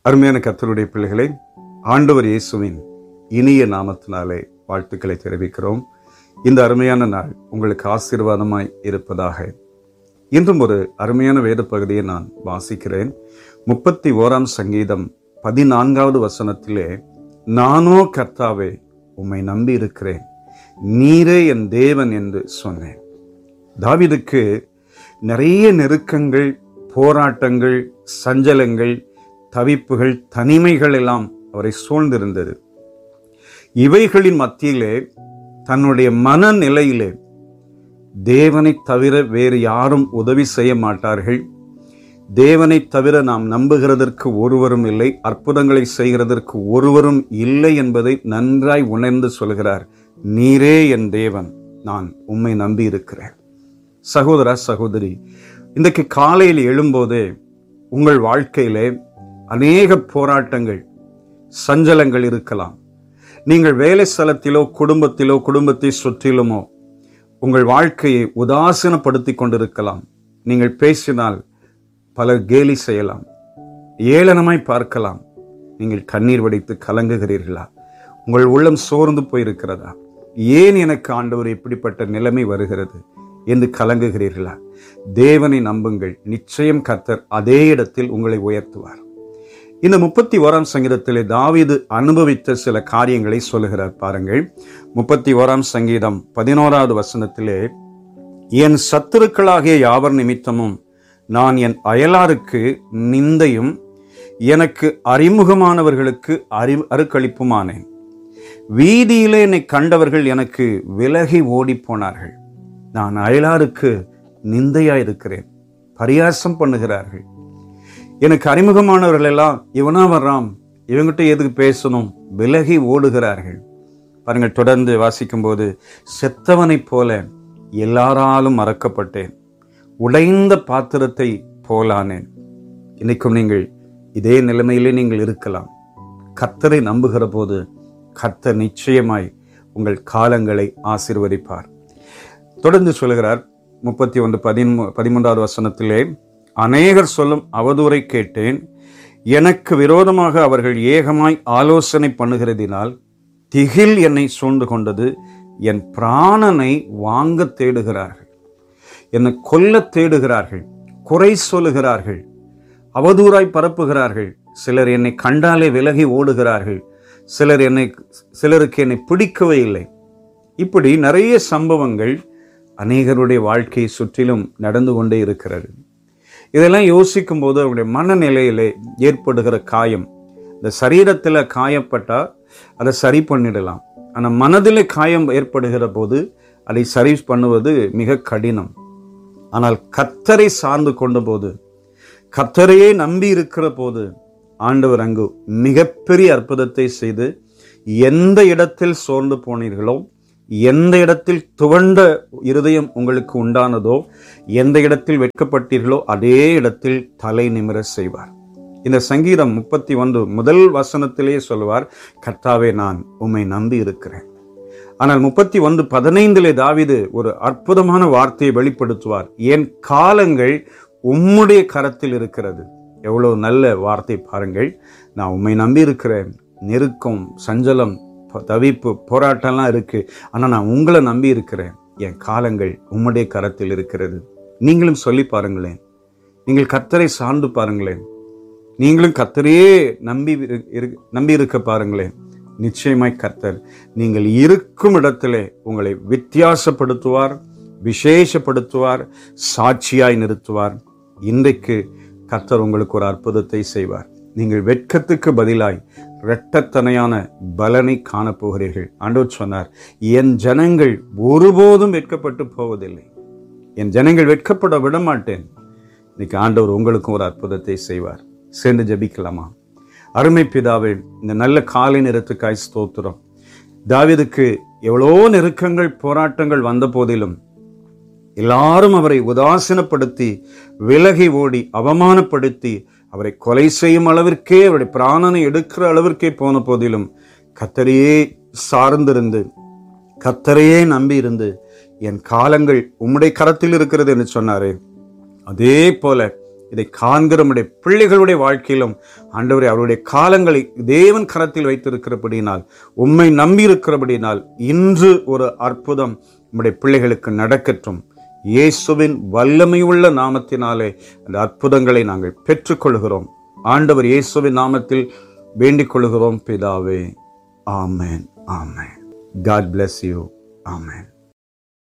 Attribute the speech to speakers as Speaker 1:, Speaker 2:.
Speaker 1: அருமையான கர்த்தருடைய பிள்ளைகளை ஆண்டவர் இயேசுவின் இனிய நாமத்தினாலே வாழ்த்துக்களை தெரிவிக்கிறோம் இந்த அருமையான நாள் உங்களுக்கு ஆசீர்வாதமாய் இருப்பதாக இன்றும் ஒரு அருமையான வேத பகுதியை நான் வாசிக்கிறேன் முப்பத்தி ஓராம் சங்கீதம் பதினான்காவது வசனத்திலே நானோ கர்த்தாவே உம்மை நம்பி இருக்கிறேன் நீரே என் தேவன் என்று சொன்னேன் தாவீதுக்கு நிறைய நெருக்கங்கள் போராட்டங்கள் சஞ்சலங்கள் தவிப்புகள் தனிமைகள் எல்லாம் அவரை சூழ்ந்திருந்தது இவைகளின் மத்தியிலே தன்னுடைய மனநிலையிலே தேவனை தவிர வேறு யாரும் உதவி செய்ய மாட்டார்கள் தேவனை தவிர நாம் நம்புகிறதற்கு ஒருவரும் இல்லை அற்புதங்களை செய்கிறதற்கு ஒருவரும் இல்லை என்பதை நன்றாய் உணர்ந்து சொல்கிறார் நீரே என் தேவன் நான் உம்மை நம்பி இருக்கிறேன் சகோதர சகோதரி இன்றைக்கு காலையில் எழும்போதே உங்கள் வாழ்க்கையிலே அநேக போராட்டங்கள் சஞ்சலங்கள் இருக்கலாம் நீங்கள் வேலை ஸ்தலத்திலோ குடும்பத்திலோ குடும்பத்தை சுற்றிலுமோ உங்கள் வாழ்க்கையை உதாசீனப்படுத்தி கொண்டிருக்கலாம் நீங்கள் பேசினால் பலர் கேலி செய்யலாம் ஏளனமாய் பார்க்கலாம் நீங்கள் கண்ணீர் வடித்து கலங்குகிறீர்களா உங்கள் உள்ளம் சோர்ந்து போயிருக்கிறதா ஏன் எனக்கு ஆண்டவர் இப்படிப்பட்ட நிலைமை வருகிறது என்று கலங்குகிறீர்களா தேவனை நம்புங்கள் நிச்சயம் கர்த்தர் அதே இடத்தில் உங்களை உயர்த்துவார் இந்த முப்பத்தி ஓராம் சங்கீதத்திலே தாவீது அனுபவித்த சில காரியங்களை சொல்லுகிறார் பாருங்கள் முப்பத்தி ஓராம் சங்கீதம் பதினோராவது வசனத்திலே என் சத்துருக்களாகிய யாவர் நிமித்தமும் நான் என் அயலாருக்கு நிந்தையும் எனக்கு அறிமுகமானவர்களுக்கு அறி அருக்களிப்புமானேன் வீதியிலே என்னை கண்டவர்கள் எனக்கு விலகி ஓடிப் போனார்கள் நான் அயலாருக்கு நிந்தையா இருக்கிறேன் பரியாசம் பண்ணுகிறார்கள் எனக்கு அறிமுகமானவர்கள் எல்லாம் இவனா வர்றான் இவங்கிட்ட எதுக்கு பேசணும் விலகி ஓடுகிறார்கள் பாருங்கள் தொடர்ந்து வாசிக்கும்போது செத்தவனைப் போல எல்லாராலும் மறக்கப்பட்டேன் உடைந்த பாத்திரத்தை போலானேன் இன்னைக்கும் நீங்கள் இதே நிலைமையிலே நீங்கள் இருக்கலாம் கர்த்தரை நம்புகிற போது கர்த்தர் நிச்சயமாய் உங்கள் காலங்களை ஆசீர்வதிப்பார் தொடர்ந்து சொல்கிறார் முப்பத்தி ஒன்று பதிமூ பதிமூன்றாவது வசனத்திலே அநேகர் சொல்லும் அவதூறை கேட்டேன் எனக்கு விரோதமாக அவர்கள் ஏகமாய் ஆலோசனை பண்ணுகிறதினால் திகில் என்னை சூழ்ந்து கொண்டது என் பிராணனை வாங்க தேடுகிறார்கள் என்னை கொல்ல தேடுகிறார்கள் குறை சொல்லுகிறார்கள் அவதூறாய் பரப்புகிறார்கள் சிலர் என்னை கண்டாலே விலகி ஓடுகிறார்கள் சிலர் என்னை சிலருக்கு என்னை பிடிக்கவே இல்லை இப்படி நிறைய சம்பவங்கள் அநேகருடைய வாழ்க்கையை சுற்றிலும் நடந்து கொண்டே இருக்கிறது இதெல்லாம் யோசிக்கும் போது அவருடைய மனநிலையிலே ஏற்படுகிற காயம் இந்த சரீரத்தில் காயப்பட்டால் அதை சரி பண்ணிடலாம் ஆனால் மனதில் காயம் ஏற்படுகிற போது அதை சரி பண்ணுவது மிக கடினம் ஆனால் கத்தரை சார்ந்து கொண்ட போது கத்தரையே நம்பி இருக்கிற போது ஆண்டவர் அங்கு மிகப்பெரிய அற்புதத்தை செய்து எந்த இடத்தில் சோர்ந்து போனீர்களோ எந்த இடத்தில் துவண்ட இருதயம் உங்களுக்கு உண்டானதோ எந்த இடத்தில் வெட்கப்பட்டீர்களோ அதே இடத்தில் தலை நிமிர செய்வார் இந்த சங்கீதம் முப்பத்தி ஒன்று முதல் வசனத்திலே சொல்வார் கர்த்தாவே நான் உம்மை நம்பி இருக்கிறேன் ஆனால் முப்பத்தி ஒன்று பதினைந்திலே தாவிது ஒரு அற்புதமான வார்த்தையை வெளிப்படுத்துவார் என் காலங்கள் உம்முடைய கரத்தில் இருக்கிறது எவ்வளவு நல்ல வார்த்தை பாருங்கள் நான் உண்மை நம்பி இருக்கிறேன் நெருக்கம் சஞ்சலம் தவிப்பு போராட்டம்லாம் இருக்கு ஆனால் நான் உங்களை நம்பி இருக்கிறேன் என் காலங்கள் உம்முடைய கரத்தில் இருக்கிறது நீங்களும் சொல்லி பாருங்களேன் நீங்கள் கத்தரை சார்ந்து பாருங்களேன் நீங்களும் கத்தரையே நம்பி நம்பி இருக்க பாருங்களேன் நிச்சயமாய் கர்த்தர் நீங்கள் இருக்கும் இடத்திலே உங்களை வித்தியாசப்படுத்துவார் விசேஷப்படுத்துவார் சாட்சியாய் நிறுத்துவார் இன்றைக்கு கர்த்தர் உங்களுக்கு ஒரு அற்புதத்தை செய்வார் நீங்கள் வெட்கத்துக்கு பதிலாய் இரட்டத்தனையான பலனை காணப்போகிறீர்கள் ஆண்டவர் சொன்னார் என் ஜனங்கள் ஒருபோதும் வெட்கப்பட்டு போவதில்லை என் ஜனங்கள் வெட்கப்பட விட மாட்டேன் இன்னைக்கு ஆண்டவர் உங்களுக்கும் ஒரு அற்புதத்தை செய்வார் சேர்ந்து ஜபிக்கலாமா அருமை பிதாவே இந்த நல்ல காலை நேரத்துக்காய் ஸ்தோத்திரம் தாவிதுக்கு எவ்வளோ நெருக்கங்கள் போராட்டங்கள் வந்த போதிலும் எல்லாரும் அவரை உதாசீனப்படுத்தி விலகி ஓடி அவமானப்படுத்தி அவரை கொலை செய்யும் அளவிற்கே அவருடைய பிராணனை எடுக்கிற அளவிற்கே போன போதிலும் கத்தரையே சார்ந்திருந்து கத்தரையே நம்பி இருந்து என் காலங்கள் உம்முடைய கரத்தில் இருக்கிறது என்று சொன்னாரே அதே போல இதை காண்கிற நம்முடைய பிள்ளைகளுடைய வாழ்க்கையிலும் ஆண்டவரே அவருடைய காலங்களை தேவன் கரத்தில் வைத்திருக்கிறபடியினால் உம்மை நம்பியிருக்கிறபடியினால் இன்று ஒரு அற்புதம் நம்முடைய பிள்ளைகளுக்கு நடக்கட்டும் இயேசுவின் வல்லமையுள்ள நாமத்தினாலே அந்த அற்புதங்களை நாங்கள் பெற்றுக்கொள்கிறோம் ஆண்டவர் இயேசுவின் நாமத்தில் வேண்டிக் கொள்கிறோம் பிதாவே amen amen God bless you amen